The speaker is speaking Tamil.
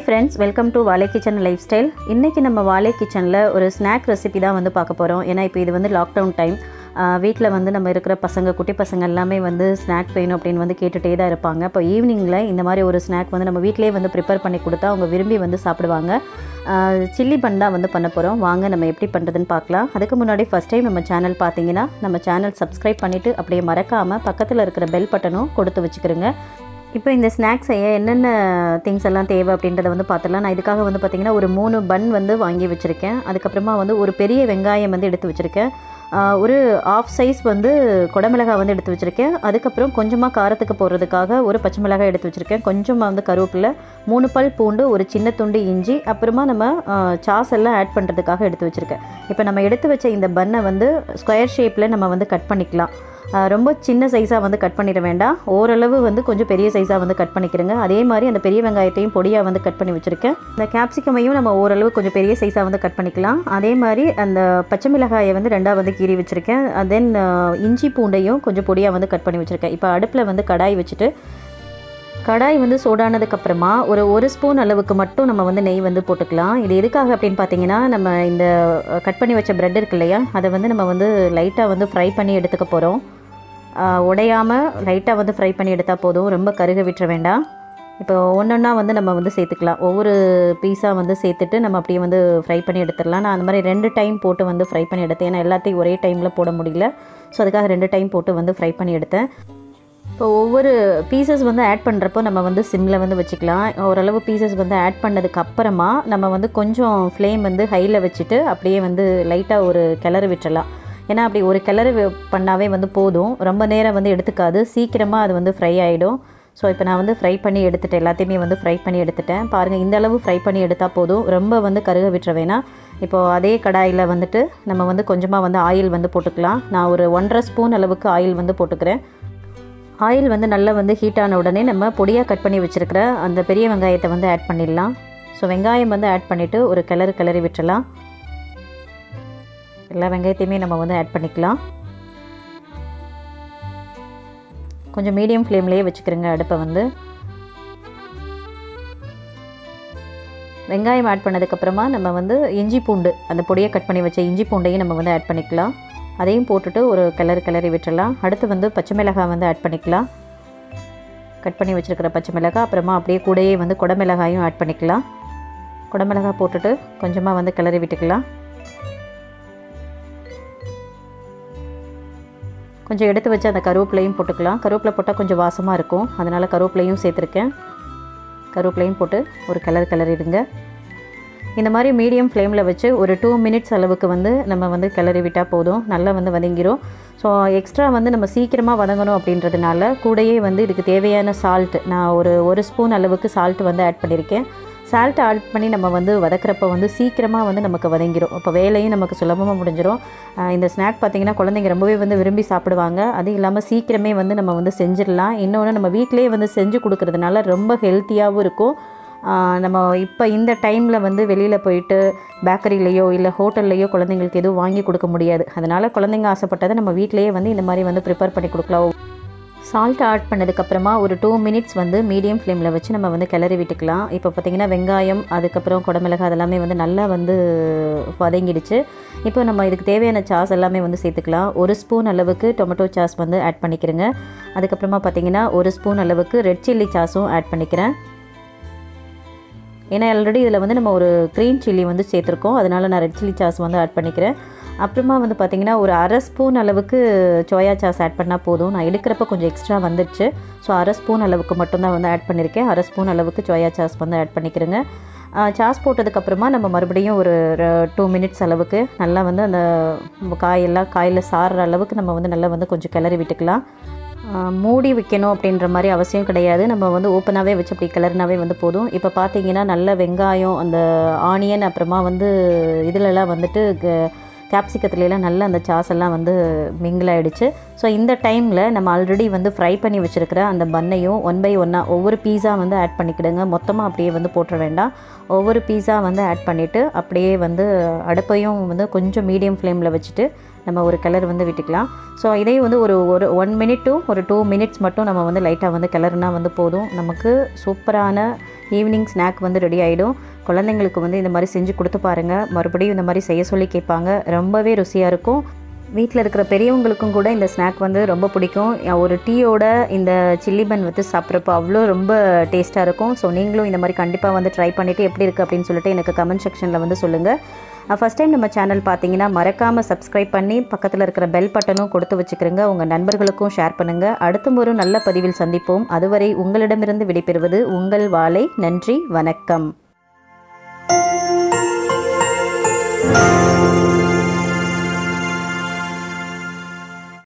friends welcome to Vazhai kitchen lifestyle இன்றைக்கி நம்ம வாழை கிச்சனில் ஒரு ஸ்நாக் ரெசிபி தான் வந்து பார்க்க போகிறோம் ஏன்னா இப்போ இது வந்து லாக்டவுன் டைம் வீட்டில் வந்து நம்ம இருக்கிற பசங்க குட்டி பசங்க எல்லாமே வந்து ஸ்நாக் வேணும் அப்படின்னு வந்து கேட்டுகிட்டே தான் இருப்பாங்க இப்போ ஈவினிங்கில் இந்த மாதிரி ஒரு ஸ்நாக் வந்து நம்ம வீட்டிலேயே வந்து ப்ரிப்பேர் பண்ணி கொடுத்தா அவங்க விரும்பி வந்து சாப்பிடுவாங்க சில்லி பன் தான் வந்து பண்ண போகிறோம் வாங்க நம்ம எப்படி பண்ணுறதுன்னு பார்க்கலாம் அதுக்கு முன்னாடி ஃபஸ்ட் டைம் நம்ம சேனல் பார்த்தீங்கன்னா நம்ம சேனல் சப்ஸ்கிரைப் பண்ணிவிட்டு அப்படியே மறக்காமல் பக்கத்தில் இருக்கிற பெல் பட்டனும் கொடுத்து வச்சுக்கிறோங்க இப்போ இந்த ஸ்நாக்ஸ் செய்ய என்னென்ன திங்ஸ் எல்லாம் தேவை அப்படின்றத வந்து பார்த்துடலாம் நான் இதுக்காக வந்து பார்த்திங்கன்னா ஒரு மூணு பன் வந்து வாங்கி வச்சுருக்கேன் அதுக்கப்புறமா வந்து ஒரு பெரிய வெங்காயம் வந்து எடுத்து வச்சுருக்கேன் ஆஹ் ஒரு ஆஃப் சைஸ் வந்து குடமிளகாய் வந்து எடுத்து வச்சுருக்கேன் அதுக்கப்புறம் கொஞ்சமாக காரத்துக்கு போடுறதுக்காக ஒரு பச்சை மிளகாய் எடுத்து வச்சுருக்கேன் கொஞ்சமாக வந்து கருவேப்பிலை மூணு பல் பூண்டு ஒரு சின்ன துண்டு இஞ்சி அப்புறமா நம்ம ஆஹ் சாஸ் எல்லாம் ஆட் பண்ணுறதுக்காக எடுத்து வச்சுருக்கேன் இப்போ நம்ம எடுத்து வச்ச இந்த பன்னை வந்து ஸ்கொயர் ஷேப்பில் நம்ம வந்து கட் பண்ணிக்கலாம் ஆஹ் ரொம்ப சின்ன சைஸாக வந்து கட் பண்ணிட வேண்டாம் ஓரளவு வந்து கொஞ்சம் பெரிய சைஸாக வந்து கட் பண்ணிக்கிறங்க அதே மாதிரி அந்த பெரிய வெங்காயத்தையும் பொடியாக வந்து கட் பண்ணி வச்சுருக்கேன் இந்த கேப்சிகமையும் நம்ம ஓரளவு கொஞ்சம் பெரிய சைஸாக வந்து கட் பண்ணிக்கலாம் அதே மாதிரி அந்த பச்சை மிளகாயை வந்து ரெண்டாக வந்து கீறி வச்சுருக்கேன் தென் இஞ்சி பூண்டையும் கொஞ்சம் பொடியாக வந்து கட் பண்ணி வச்சுருக்கேன் இப்போ அடுப்பில் வந்து கடாய் வச்சுட்டு கடாய் வந்து சூடானதுக்கப்புறமா ஒரு ஒரு ஸ்பூன் அளவுக்கு மட்டும் நம்ம வந்து நெய் வந்து போட்டுக்கலாம் இது எதுக்காக அப்படின்னு பார்த்தீங்கன்னா நம்ம இந்த கட் பண்ணி வச்ச ப்ரெட் இருக்கு இல்லையா அதை வந்து நம்ம வந்து லைட்டாக வந்து ஃப்ரை பண்ணி எடுத்துக்க போகிறோம் உடையாமல் லைட்டாக வந்து ஃப்ரை பண்ணி எடுத்தால் போதும் ரொம்ப கருக விட்டுற வேண்டாம் இப்போ ஒன்றொன்னா வந்து நம்ம வந்து சேர்த்துக்கலாம் ஒவ்வொரு பீஸாக வந்து சேர்த்துட்டு நம்ம அப்படியே வந்து ஃப்ரை பண்ணி எடுத்துடலாம் நான் அந்த மாதிரி ரெண்டு டைம் போட்டு வந்து ஃப்ரை பண்ணி எடுத்தேன் ஏன்னா எல்லாத்தையும் ஒரே டைமில் போட முடியல ஸோ அதுக்காக ரெண்டு டைம் போட்டு வந்து ஃப்ரை பண்ணி எடுத்தேன் இப்போ ஒவ்வொரு பீசஸ் வந்து ஆட் பண்ணுறப்போ நம்ம வந்து சிம்மில் வந்து வச்சுக்கலாம் ஓரளவு பீசஸ் வந்து ஆட் பண்ணதுக்கு அப்புறமா நம்ம வந்து கொஞ்சம் ஃப்ளேம் வந்து ஹையில் வச்சுட்டு அப்படியே வந்து லைட்டாக ஒரு கிளறு விட்டுறலாம் ஏன்னா அப்படி ஒரு கிளறு பண்ணாவே வந்து போதும் ரொம்ப நேரம் வந்து எடுத்துக்காது சீக்கிரமாக அது வந்து ஃப்ரை ஆகிடும் ஸோ இப்போ நான் வந்து ஃப்ரை பண்ணி எடுத்துட்டேன் எல்லாத்தையுமே வந்து ஃப்ரை பண்ணி எடுத்துட்டேன் பாருங்கள் இந்த அளவு ஃப்ரை பண்ணி எடுத்தால் போதும் ரொம்ப வந்து கருக விட்டுற வேணாம் இப்போது அதே கடாயில் வந்துட்டு நம்ம வந்து கொஞ்சமாக வந்து ஆயில் வந்து போட்டுக்கலாம் நான் ஒரு ஒன்றரை ஸ்பூன் அளவுக்கு ஆயில் வந்து போட்டுக்கிறேன் ஆயில் வந்து நல்லா வந்து ஹீட் ஆன உடனே நம்ம பொடியாக கட் பண்ணி வச்சுருக்கிற அந்த பெரிய வெங்காயத்தை வந்து ஆட் பண்ணிடலாம் ஸோ வெங்காயம் வந்து ஆட் பண்ணிவிட்டு ஒரு கிளறு கிளறி விட்டுறலாம் எல்லா வெங்காயத்தையுமே நம்ம வந்து ஆட் பண்ணிக்கலாம் கொஞ்சம் மீடியம் ஃப்ளேம்லேயே வச்சுக்கிறோங்க அடுப்பை வந்து வெங்காயம் ஆட் பண்ணதுக்கப்புறமா நம்ம வந்து இஞ்சி பூண்டு அந்த பொடியை கட் பண்ணி வச்ச இஞ்சி பூண்டையும் நம்ம வந்து ஆட் பண்ணிக்கலாம் அதையும் போட்டுட்டு ஒரு கிளறு கிளறி விட்டுடலாம் அடுத்து வந்து பச்சை மிளகாய் வந்து ஆட் பண்ணிக்கலாம் கட் பண்ணி வச்சுருக்கிற பச்சை மிளகாய் அப்புறமா அப்படியே கூடயே வந்து குடமிளகாயும் ஆட் பண்ணிக்கலாம் குடமிளகாய் போட்டுட்டு கொஞ்சமாக வந்து கிளறி விட்டுக்கலாம் கொஞ்சம் எடுத்து வச்சு அந்த கருவேப்பிலையும் போட்டுக்கலாம் கருவேப்பிலை போட்டால் கொஞ்சம் வாசமாக இருக்கும் அதனால் கருவேப்பிலையும் சேர்த்துருக்கேன் கருவேப்பிலையும் போட்டு ஒரு கலர் கிளறிடுங்க இந்த மாதிரி மீடியம் ஃப்ளேமில் வச்சு ஒரு டூ மினிட்ஸ் அளவுக்கு வந்து நம்ம வந்து கிளறி விட்டால் போதும் நல்லா வந்து வதங்கிரும் ஸோ எக்ஸ்ட்ரா வந்து நம்ம சீக்கிரமாக வதங்கணும் அப்படின்றதுனால கூடயே வந்து இதுக்கு தேவையான சால்ட் நான் ஒரு ஒரு ஸ்பூன் அளவுக்கு சால்ட் வந்து ஆட் பண்ணியிருக்கேன் சால்ட் ஆட் பண்ணி நம்ம வந்து வதக்கிறப்ப வந்து சீக்கிரமாக வந்து நமக்கு வதங்கிடும் இப்போ வேலையும் நமக்கு சுலபமாக முடிஞ்சிடும் இந்த ஸ்நாக் பார்த்திங்கன்னா குழந்தைங்க ரொம்பவே வந்து விரும்பி சாப்பிடுவாங்க அதுவும் இல்லாமல் சீக்கிரமே வந்து நம்ம வந்து செஞ்சிடலாம் இன்னொன்று நம்ம வீட்டிலே வந்து செஞ்சு கொடுக்கறதுனால ரொம்ப ஹெல்த்தியாகவும் இருக்கும் நம்ம இப்போ இந்த டைமில் வந்து வெளியில் போயிட்டு பேக்கரிலேயோ இல்லை ஹோட்டல்லையோ குழந்தைங்களுக்கு எதுவும் வாங்கி கொடுக்க முடியாது அதனால் குழந்தைங்க ஆசைப்பட்டதை நம்ம வீட்டிலேயே வந்து இந்த மாதிரி வந்து ப்ரிப்பேர் பண்ணி கொடுக்கலாம் சால்ட் ஆட் பண்ணதுக்கப்புறமா ஒரு டூ மினிட்ஸ் வந்து மீடியம் ஃப்ளேமில் வச்சு நம்ம வந்து கிளறி விட்டுக்கலாம் இப்போ பார்த்திங்கன்னா வெங்காயம் அதுக்கப்புறம் குடமிளகாய் அதெல்லாமே வந்து நல்லா வந்து வதங்கிடுச்சு இப்போ நம்ம இதுக்கு தேவையான சாஸ் எல்லாமே வந்து சேர்த்துக்கலாம் ஒரு ஸ்பூன் அளவுக்கு டொமேட்டோ சாஸ் வந்து ஆட் பண்ணிக்கிறேங்க அதுக்கப்புறமா பார்த்திங்கன்னா ஒரு ஸ்பூன் அளவுக்கு ரெட் சில்லி சாஸும் ஆட் பண்ணிக்கிறேன் ஏன்னா ஆல்ரெடி இதில் வந்து நம்ம ஒரு க்ரீன் சில்லி வந்து சேர்த்துருக்கோம் அதனால் நான் ரெட் சில்லி சாஸ் வந்து ஆட் பண்ணிக்கிறேன் அப்புறமா வந்து பார்த்திங்கன்னா ஒரு அரை ஸ்பூன் அளவுக்கு சோயா சாஸ் ஆட் பண்ணால் போதும் நான் எடுக்கிறப்ப கொஞ்சம் எக்ஸ்ட்ரா வந்துடுச்சு ஸோ அரை ஸ்பூன் அளவுக்கு மட்டும்தான் வந்து ஆட் பண்ணியிருக்கேன் அரை ஸ்பூன் அளவுக்கு சோயா சாஸ் வந்து ஆட் பண்ணிக்கிறேங்க சாஸ் போட்டதுக்கப்புறமா நம்ம மறுபடியும் ஒரு டூ மினிட்ஸ் அளவுக்கு நல்லா வந்து அந்த காயெல்லாம் காயில் சாறுற அளவுக்கு நம்ம வந்து நல்லா வந்து கொஞ்சம் கிளறி விட்டுக்கலாம் மூடி வைக்கணும் அப்படின்ற மாதிரி அவசியம் கிடையாது நம்ம வந்து ஓப்பனாகவே வச்சு அப்படி கிளறினாவே வந்து போதும் இப்போ பார்த்தீங்கன்னா நல்ல வெங்காயம் அந்த ஆனியன் அப்புறமா வந்து இதிலலாம் வந்துட்டு கேப்சிகத்துலலாம் நல்ல அந்த சாஸ் எல்லாம் வந்து மிங்கிள் ஆகிடுச்சு ஸோ இந்த டைமில் நம்ம ஆல்ரெடி வந்து ஃப்ரை பண்ணி வச்சுருக்கிற அந்த பன்னையும் ஒன் பை ஒன்னாக ஒவ்வொரு பீஸா வந்து ஆட் பண்ணிக்கிடுங்க மொத்தமாக அப்படியே வந்து போட்டுற வேண்டாம் ஒவ்வொரு பீஸா வந்து ஆட் பண்ணிவிட்டு அப்படியே வந்து அடுப்பையும் வந்து கொஞ்சம் மீடியம் ஃப்ளேமில் வச்சுட்டு நம்ம ஒரு கலர் வந்து விட்டுக்கலாம் ஸோ இதையும் வந்து ஒரு ஒரு ஒன் மினிட் டு ஒரு டூ மினிட்ஸ் மட்டும் நம்ம வந்து லைட்டாக வந்து கிளறுனா வந்து போதும் நமக்கு சூப்பரான ஈவினிங் ஸ்நாக் வந்து ரெடி ஆகிடும் குழந்தைங்களுக்கு வந்து இந்த மாதிரி செஞ்சு கொடுத்து பாருங்கள் மறுபடியும் இந்த மாதிரி செய்ய சொல்லி கேட்பாங்க ரொம்பவே ருசியாக இருக்கும் வீட்டில் இருக்கிற பெரியவங்களுக்கும் கூட இந்த ஸ்நாக் வந்து ரொம்ப பிடிக்கும் ஒரு டீயோட இந்த சில்லி பன் வந்து சாப்பிட்றப்போ அவ்வளோ ரொம்ப டேஸ்ட்டாக இருக்கும் ஸோ நீங்களும் இந்த மாதிரி கண்டிப்பாக வந்து ட்ரை பண்ணிவிட்டு எப்படி இருக்குது அப்படின்னு சொல்லிட்டு எனக்கு கமெண்ட் செக்ஷனில் வந்து சொல்லுங்கள் ஃபஸ்ட் டைம் நம்ம சேனல் பார்த்தீங்கன்னா மறக்காமல் சப்ஸ்கிரைப் பண்ணி பக்கத்தில் இருக்கிற பெல் பட்டனும் கொடுத்து வச்சுக்கிறங்க உங்கள் நண்பர்களுக்கும் ஷேர் பண்ணுங்கள் அடுத்த ஒரு நல்ல பதிவில் சந்திப்போம் அதுவரை உங்களிடமிருந்து விடைபெறுவது உங்கள் வாழை நன்றி வணக்கம்